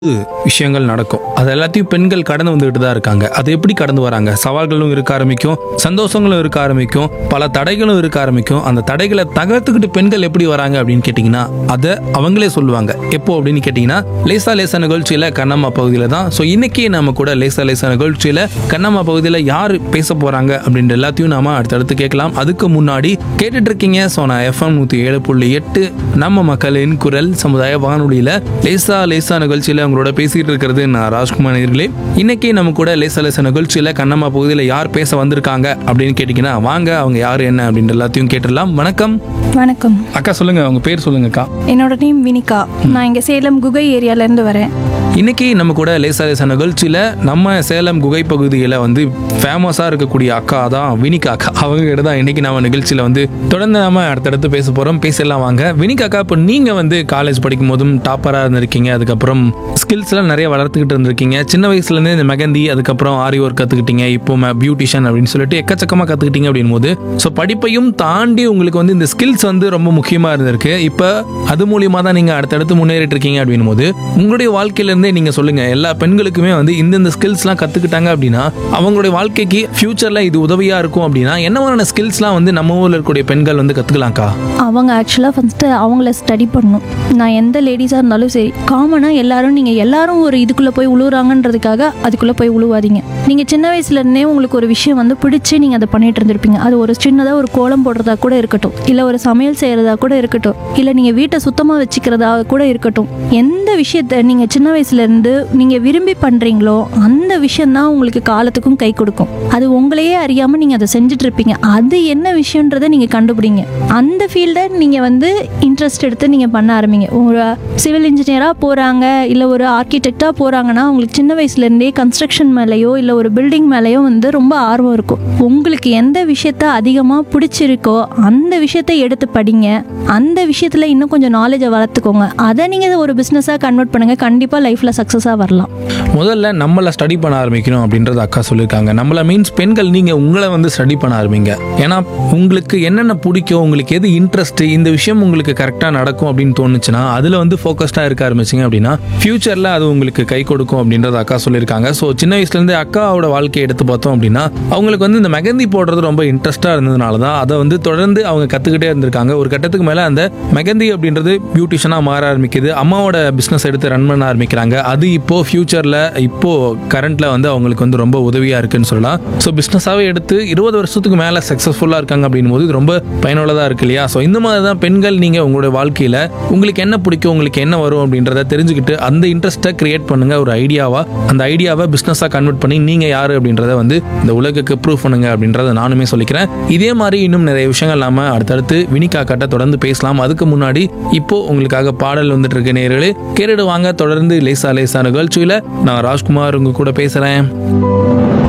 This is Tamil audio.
விஷயங்கள் நடக்கும் அது எல்லாத்தையும் பெண்கள் கடந்து வந்துகிட்டு தான் இருக்காங்க அது எப்படி கடந்து வராங்க சவால்களும் இருக்க ஆரம்பிக்கும் சந்தோஷங்களும் இருக்க ஆரம்பிக்கும் பல தடைகளும் இருக்க ஆரம்பிக்கும் அந்த தடைகளை தகர்த்துக்கிட்டு பெண்கள் எப்படி வராங்க அப்படின்னு கேட்டிங்கன்னா அதை அவங்களே சொல்லுவாங்க எப்போ அப்படின்னு கேட்டிங்கன்னா லேசா லேசா நிகழ்ச்சியில் கண்ணம்மா பகுதியில் தான் ஸோ இன்னைக்கு நம்ம கூட லேசா லேசா நிகழ்ச்சியில் கண்ணம்மா பகுதியில் யார் பேச போகிறாங்க அப்படின்ற எல்லாத்தையும் நாம அடுத்தடுத்து கேட்கலாம் அதுக்கு முன்னாடி கேட்டுட்டு இருக்கீங்க ஸோ நான் எஃப்எம் நூற்றி ஏழு புள்ளி எட்டு நம்ம மக்களின் குரல் சமுதாய வானொலியில் லேசா லேசா நிகழ்ச்சியில் உங்களோட பேசிட்டு இருக்கிறது நான் ராஜ்குமார் நேர்களே இன்னைக்கு நம்ம கூட லேசா லேசா நிகழ்ச்சியில் கண்ணம்மா பகுதியில் யார் பேச வந்திருக்காங்க அப்படின்னு கேட்டிங்கன்னா வாங்க அவங்க யார் என்ன அப்படின்ற எல்லாத்தையும் கேட்டுடலாம் வணக்கம் வணக்கம் அக்கா சொல்லுங்க உங்க பேர் சொல்லுங்கக்கா என்னோட நேம் வினிகா நான் இங்கே சேலம் குகை ஏரியாலேருந்து வரேன் இன்னைக்கு நம்ம கூட லேசா லேசா நிகழ்ச்சியில் நம்ம சேலம் குகை பகுதியில் வந்து ஃபேமஸாக இருக்கக்கூடிய அக்கா தான் வினிகா அக்கா அவங்க கிட்ட தான் இன்னைக்கு நம்ம நிகழ்ச்சியில் வந்து தொடர்ந்து நாம அடுத்தடுத்து பேச போகிறோம் பேசலாம் வாங்க வினிகா அக்கா இப்போ நீங்கள் வந்து காலேஜ் படிக்கும் போதும் டாப்பராக இருந்திருக்கீங்க அதுக்கப்புறம் ஸ்கில்ஸ்லாம் நிறைய வளர்த்துக்கிட்டு இருந்திருக்கீங்க சின்ன வயசுலேருந்து இந்த மெகந்தி அதுக்கப்புறம் ஆரி ஒர்க் கற்றுக்கிட்டீங்க இப்போ பியூட்டிஷியன் அப்படின்னு சொல்லிட்டு எக்கச்சக்கமாக கற்றுக்கிட்டீங்க அப்படின் போது ஸோ படிப்பையும் தாண்டி உங்களுக்கு வந்து இந்த ஸ்கில்ஸ் வந்து ரொம்ப முக்கியமாக இருந்திருக்கு இப்போ அது மூலியமாக தான் நீங்கள் அடுத்தடுத்து முன்னேறிட்டு இருக்கீங்க அப்படின் போது உங்களுடைய வாழ்க்கையிலேருந்தே நீங்கள் சொல்லுங்கள் எல்லா பெண்களுக்குமே வந்து இந்தந்த ஸ்கில்ஸ்லாம் கற்றுக்கிட்டாங்க அப்படின்னா அவங்களுடைய வாழ்க்கைக்கு ஃப்யூச்சரில் இது உதவியாக இருக்கும் அப்படின்னா என்ன மாதிரியான ஸ்கில்ஸ்லாம் வந்து நம்ம ஊரில் இருக்கக்கூடிய பெண்கள் வந்து கற்றுக்கலாம்க்கா அவங்க ஆக்சுவலாக ஃபஸ்ட்டு அவங்கள ஸ்டடி பண்ணணும் நான் எந்த லேடிஸாக இருந்தாலும் சரி காமனாக எல்லாரும் நீங்கள் எல்லாரும் ஒரு இதுக்குள்ளே போய் உழுவுறாங்கன்றதுக்காக அதுக்குள்ளே போய் உழுவாதீங்க நீங்கள் சின்ன வயசுலேருந்தே உங்களுக்கு ஒரு விஷயம் வந்து பிடிச்சி நீங்கள் அதை பண்ணிட்டு இருந்திருப்பீங்க அது ஒரு சின்னதாக ஒரு கோலம் போடுறதா கூட இருக்கட்டும் இல்லை ஒரு சமையல் செய்கிறதா கூட இருக்கட்டும் இல்லை நீங்கள் வீட்டை சுத்தமாக வச்சுக்கிறதா கூட இருக்கட்டும் எந்த விஷயத்த நீங்கள் சின்ன வயசுலேருந்து நீங்கள் விரும்பி பண்ணுறீங்களோ அந்த விஷயந்தான் உங்களுக்கு காலத்துக்கும் கை கொடுக்கும் அது உங்களையே அறியாமல் நீங்கள் அதை செஞ்சுட்டு இருப்பீங்க அது என்ன விஷயன்றதை நீங்கள் கண்டுபிடிங்க அந்த ஃபீல்டை நீங்கள் வந்து இன்ட்ரெஸ்ட் எடுத்து நீங்கள் பண்ண ஆரம்பிங்க ஒரு சிவில் இன்ஜினியராக போகிறாங்க இல்லை ஒரு ஆர்கிடெக்டாக போகிறாங்கன்னா அவங்களுக்கு சின்ன வயசுலேருந்தே கன்ஸ்ட்ரக்ஷன் மேலேயோ இல்லை ஒரு பில்டிங் மேலேயோ வந்து ரொம்ப ஆர்வம் இருக்கும் உங்களுக்கு எந்த விஷயத்த அதிகமாக பிடிச்சிருக்கோ அந்த விஷயத்தை எடுத்து படிங்க அந்த விஷயத்தில் இன்னும் கொஞ்சம் நாலேஜை வளர்த்துக்கோங்க அதை நீங்கள் ஒரு பிஸ்னஸாக கன்வெர்ட் பண்ணுங்கள் கண்டிப்பாக லைஃப்பில் சக்ஸஸாக வரலாம் முதல்ல நம்மளை ஸ்டடி பண்ண ஆரம்பிக்கணும் அப்படின்றது அக்கா சொல்லியிருக்காங்க நம்மளை மீன்ஸ் பெண்கள் நீங்கள் உங்களை வந்து ஸ்டடி பண்ண ஆரம்பிங்க ஏன்னா உங்களுக்கு என்னென்ன பிடிக்கும் உங்களுக்கு எது இன்ட்ரெஸ்ட் இந்த விஷயம் உங்களுக்கு கரெக்டாக நடக்கும் அப்படின்னு தோணுச்சுன்னா அதில் வந்து ஃபோக்கஸ்டாக இருக்க ஆரம்பிச்சிங்க அப்படின்னா ஃப்யூச்சரில் அது உங்களுக்கு கை கொடுக்கும் அப்படின்றது அக்கா சொல்லியிருக்காங்க ஸோ சின்ன வயசுலேருந்து அக்காவோட வாழ்க்கையை எடுத்து பார்த்தோம் அப்படின்னா அவங்களுக்கு வந்து இந்த மெகந்தி போடுறது ரொம்ப இன்ட்ரெஸ்ட்டாக இருந்ததுனால தான் அதை வந்து தொடர்ந்து அவங்க கற்றுக்கிட்டே இருந்திருக்காங்க ஒரு கட்டத்துக்கு மேலே அந்த மெகந்தி அப்படின்றது பியூட்டிஷனாக மாற ஆரம்பிக்குது அம்மாவோட பிஸ்னஸ் எடுத்து ரன் பண்ண ஆரம்பிக்கிறாங்க அது இப்போ ஃபியூச்சரில் இப்போ கரண்ட்ல வந்து அவங்களுக்கு வந்து ரொம்ப உதவியாக இருக்குன்னு சொல்லலாம் ஸோ பிஸ்னஸாகவே எடுத்து இருபது வருஷத்துக்கு மேலே சக்ஸஸ்ஃபுல்லாக இருக்காங்க அப்படின் போது இது ரொம்ப பயனுள்ளதாக இருக்கு இல்லையா ஸோ இந்த மாதிரி தான் பெண்கள் நீங்கள் உங்களுடைய வாழ்க்கையில் உங்களுக்கு என்ன பிடிக்கும் உங்களுக்கு என்ன வரும் அப்படின்றத தெரிஞ்சுக்கிட்டு அந்த இன்ட்ரெஸ்ட்டை கிரியேட் பண்ணுங்க ஒரு ஐடியாவா அந்த ஐடியாவை பிஸ்னஸாக கன்வெர்ட் பண்ணி நீங்கள் யார் அப்படின்றத வந்து இந்த உலகுக்கு ப்ரூவ் பண்ணுங்க அப்படின்றத நானுமே சொல்லிக்கிறேன் இதே மாதிரி இன்னும் நிறைய விஷயங்கள் நாம அடுத்தடுத்து வினிகா கட்ட தொடர்ந்து பேசலாம் அதுக்கு முன்னாடி இப்போ உங்களுக்காக பாடல் வந்துட்டு இருக்க நேர்களே கேட்டுட்டு வாங்க தொடர்ந்து லேசா லேசா நிகழ்ச்சியில் நான் ராஜ்குமார் உங்க கூட பேசுறேன்